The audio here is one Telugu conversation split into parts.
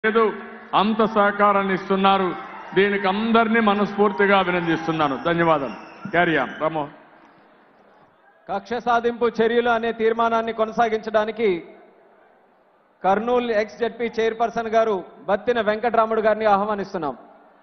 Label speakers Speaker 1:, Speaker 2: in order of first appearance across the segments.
Speaker 1: లేదు అంత సహకారాన్ని ఇస్తున్నారు దీనికి అందరినీ మనస్ఫూర్తిగా అభినందిస్తున్నాను ధన్యవాదాలు క్యారియాన్ రామ్మోహన్
Speaker 2: కక్ష సాధింపు చర్యలు అనే తీర్మానాన్ని కొనసాగించడానికి కర్నూలు ఎక్స్ జెడ్పీ చైర్పర్సన్ గారు బత్తిన వెంకటరాముడు గారిని ఆహ్వానిస్తున్నాం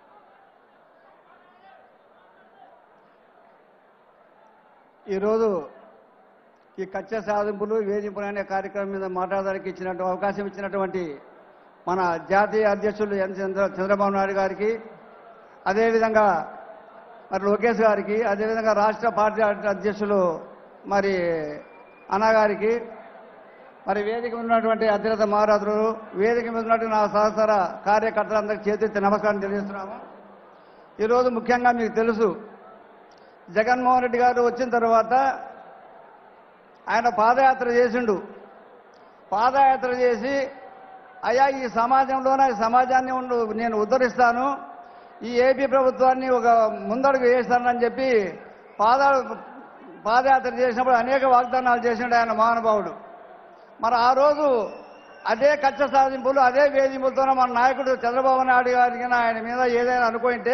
Speaker 3: ఈరోజు ఈ కచ్చ సాధింపులు వేధింపులు అనే కార్యక్రమం మీద మాట్లాడడానికి ఇచ్చినట్టు అవకాశం ఇచ్చినటువంటి మన జాతీయ అధ్యక్షులు ఎన్ చంద్ర చంద్రబాబు నాయుడు గారికి అదేవిధంగా మరి లోకేష్ గారికి అదేవిధంగా రాష్ట్ర పార్టీ అధ్యక్షులు మరి అన్న గారికి మరి వేదిక మీద ఉన్నటువంటి అధిరత మహారాజులు వేదిక మీద ఉన్నటువంటి నా సహచర కార్యకర్తలందరికీ చేతి నమస్కారం తెలియజేస్తున్నాము ఈరోజు ముఖ్యంగా మీకు తెలుసు జగన్మోహన్ రెడ్డి గారు వచ్చిన తర్వాత ఆయన పాదయాత్ర చేసిండు పాదయాత్ర చేసి అయ్యా ఈ సమాజంలోనే ఈ సమాజాన్ని ఉండు నేను ఉద్ధరిస్తాను ఈ ఏపీ ప్రభుత్వాన్ని ఒక ముందడుగు వేస్తానని చెప్పి పాద పాదయాత్ర చేసినప్పుడు అనేక వాగ్దానాలు చేసిండు ఆయన మహానుభావుడు మరి ఆ రోజు అదే కక్ష సాధింపులు అదే వేధింపులతోనే మన నాయకుడు చంద్రబాబు నాయుడు గారికి ఆయన మీద ఏదైనా అనుకుంటే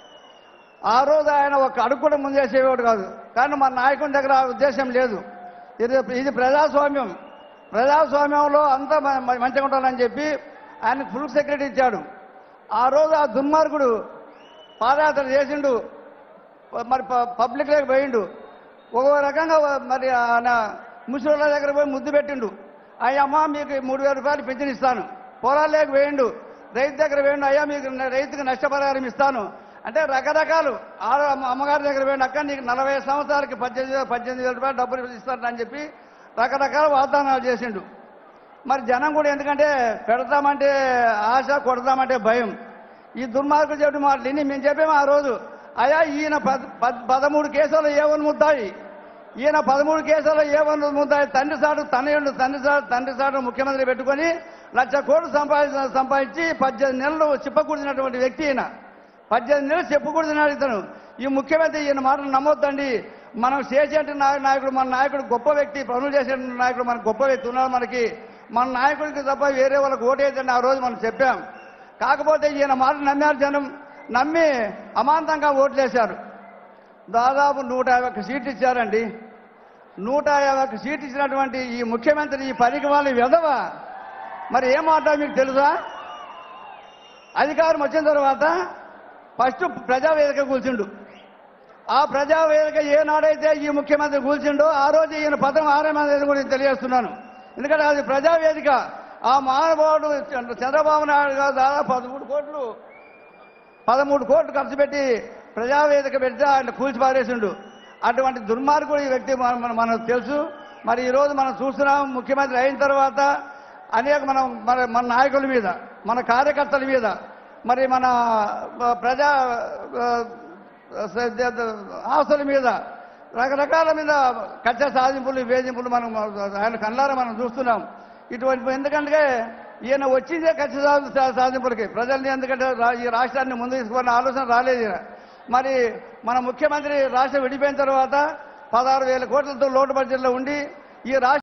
Speaker 3: ఆ రోజు ఆయన ఒక అడుగు కూడా ముందేసేవాడు కాదు కానీ మన నాయకుని దగ్గర ఆ ఉద్దేశం లేదు ఇది ఇది ప్రజాస్వామ్యం ప్రజాస్వామ్యంలో అంతా మ- మ- మంచిగా ఉండాలని చెప్పి ఆయన ఫుల్ సెక్రటరీ ఇచ్చాడు ఆ రోజు ఆ దుర్మార్గుడు పాదయాత్ర చేసిండు మరి ప- పబ్లిక్లోకి పోయిండు ఒక రకంగా మరి ఆయన ముసలిళ్ళ దగ్గర పోయి ముద్దు పెట్టిండు అయ్యా అమ్మ మీకు మూడు వేల రూపాయలు పెన్షన్ ఇస్తాను పొలాల్లోకి వేయండు రైతు దగ్గర వేయండు అయ్యా మీకు న- రైతుకి నష్టపరిహారం ఇస్తాను అంటే రకరకాలు ఆడ అమ్మ- అమ్మగారి దగ్గర వేయండి అక్క నీకు నలభై సంవత్సరాలకి పద్దెనిమిది వేల పద్దెనిమిది వేల రూపాయలు డబ్బులు ఇస్తానని చెప్పి రకరకాల వాగ్దానాలు చేసిండు మరి జనం కూడా ఎందుకంటే పెడతామంటే ఆశ కొడతామంటే భయం ఈ దుర్మార్గులు చెప్పి మాటలు విని మేము చెప్పాము ఆ రోజు అయ్యా ఈయన పద్ పద్- పదమూడు కేసులు ఏవని ముద్దాయి ఈయన పదమూడు కేసులు ఏవని ముద్దాయి తండ్రి సాటు తనయుడు తండ్రి సాటు తండ్రి సాటు ముఖ్యమంత్రి పెట్టుకొని లక్ష కోట్లు సంపాదించి సంపాదించి పద్దెనిమిది నెలలు చిప్పకూడినటువంటి వ్యక్తి ఈయన పద్దెనిమిది నెలలు చెప్పుకూడదు ఇతను ఈ ముఖ్యమంత్రి ఈయన మాటలు నమ్మొద్దండి మనం చేసేటి నాయ- నాయకుడు మన నాయకుడు గొప్ప వ్యక్తి పనులు చేసే నాయకుడు మన గొప్ప వ్యక్తి ఉన్నారు మనకి మన నాయకుడికి తప్ప వేరే వాళ్ళకి ఓటేయద్దని ఆ రోజు మనం చెప్పాం కాకపోతే ఈయన మాట నమ్మారు జనం నమ్మి అమాంతంగా ఓట్లేశారు దాదాపు నూట యాభై ఒక్క సీట్లు ఇచ్చారండి నూట యాభై ఒక్క సీట్లు ఇచ్చినటువంటి ఈ ముఖ్యమంత్రి ఈ పనికి వాళ్ళ విధవ మరి ఏం మాట మీకు తెలుసా అధికారం వచ్చిన తర్వాత ఫస్ట్ ప్రజావేదిక కూల్చిండు ఆ ప్రజావేదిక ఏనాడైతే ఈ ముఖ్యమంత్రి కూల్చిండో ఆ రోజు ఈయన పదం ఆరేమనేది కూడా నేను తెలియజేస్తున్నాను ఎందుకంటే అది ప్రజావేదిక ఆ మహానుభావుడు చంద్ర- చంద్రబాబు నాయుడు గారు దాదాపు పదమూడు కోట్లు పదమూడు కోట్లు ఖర్చు పెట్టి ప్రజావేదిక పెడితే ఆయన కూల్చి పారేసిండు అటువంటి దుర్మార్గుడు ఈ వ్యక్తి మన- మన- మనకు తెలుసు మరి ఈ రోజు మనం చూస్తున్నాం ముఖ్యమంత్రి అయిన తర్వాత అనేక మనం మన మన నాయకుల మీద మన కార్యకర్తల మీద మరి మన ఆ, ప్రజా ఆ, స- ఆస్తుల మీద రకరకాల మీద కచ్చ సాధింపులు వేధింపులు మనం ఆయన కళ్ళారా మనం చూస్తున్నాం ఇటువంటి ఎందుకంటే ఈయన వచ్చిందే కచ్చ సా- సా- సాధింపులకి ప్రజల్ని ఎందుకంటే రా- ఈ రాష్ట్రాన్ని ముందు తీసుకున్న ఆలోచన రాలేదు ఈయన. మరి మన ముఖ్యమంత్రి రాష్ట్రం విడిపోయిన తర్వాత పదహారు వేల కోట్లతో లోటు బడ్జెట్లో ఉండి ఈ రాష్ట్ర